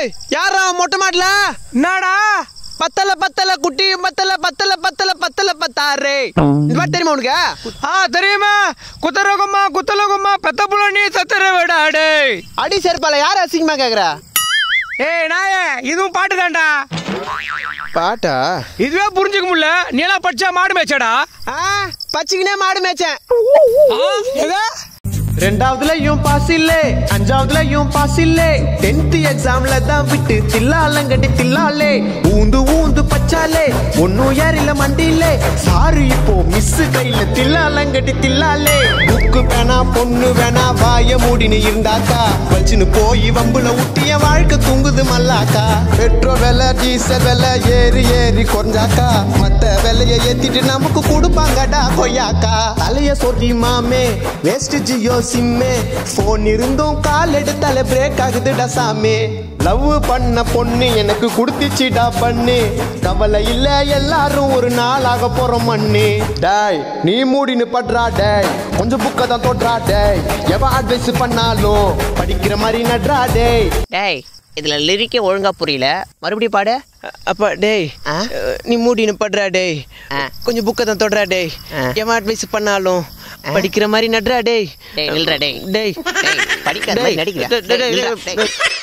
டேய் யாரா மொட்டை மாடல என்னடா பத்தல பத்தல குட்டி பத்தல பத்தல பத்தல பத்தல பத்தாரு இந்த மாதிரி தெரியுமா உனக்கு ஆ தெரியுமா குத்தரகம்மா குத்தலகம்மா பெத்த புள்ள நீ சத்துற விடாடே அடி சேர்ப்பால யார் அசிங்கமா கேக்குறா ஏய் நாயே இதுவும் பாட்டு தான்டா பாட்டா இதுவே புரிஞ்சுக்க முடியல நீலா படிச்சா மாடு மேய்ச்சடா ஆ பச்சிக்கினே மாடு மேய்ச்சேன் எதா ரெண்டாவதுலயும் பாஸ் இல்லே அஞ்சாவதுலயும் பாஸ் இல்லே டென்த் எக்ஸாம்ல தான் விட்டு தில்லாலங்கட்டி தில்லாலே ஊந்து ஊந்து பச்சாலே ஒன்னும் யாரில மண்டியிலே சாரு இப்போ மிஸ் கையில தில்லாலங்கட்டி தில்லாலே புக்கு வேணா பொண்ணு வேணா வாய மூடின்னு இருந்தாக்கா வச்சுன்னு போய் வம்புல ஊட்டிய வாழ்க்கை தூங்குது மல்லாக்கா பெட்ரோல் விலை டீசல் விலை ஏறி ஏறி குறைஞ்சாக்கா மத்த விலையை ஏத்திட்டு நமக்கு கொடுப்பாங்கடா கொய்யாக்கா தலைய சொறி மாமே வேஸ்ட் ஜியோ சிம்மே போன் இருந்தும் கால் எடுத்தாலே பிரேக் ஆகுதுடா சாமி லவ் பண்ண பொண்ணு எனக்கு குடுத்துச்சுடா பண்ணு கவலை இல்ல எல்லாரும் ஒரு நாள் ஆக போறோம் மண்ணு டேய் நீ மூடின்னு படுறா டேய் கொஞ்சம் புக்கை தான் தொடுறா டேய் எவன் அட்வைஸ் பண்ணாலும் படிக்கிற மாதிரி நட்றா டேய் டேய் இதுல லிரிக்கே ஒழுங்கா புரியல மறுபடியும் பாடு அப்பா டேய் ஆ? நீ மூடின்னு படுறா டேய் ஆ. கொஞ்சம் புக்கை தான் தொடுறா டேய் ஆ. எவன் அட்வைஸ் பண்ணாலும் படிக்கிற மாதிரி நட்றா டேய் டேய் நில்றா டேய் டேய் டேய் படிக்காத மாதிரி நடிக்கிறா டேய், டேய், டேய், டேய், நில்றா, டேய்.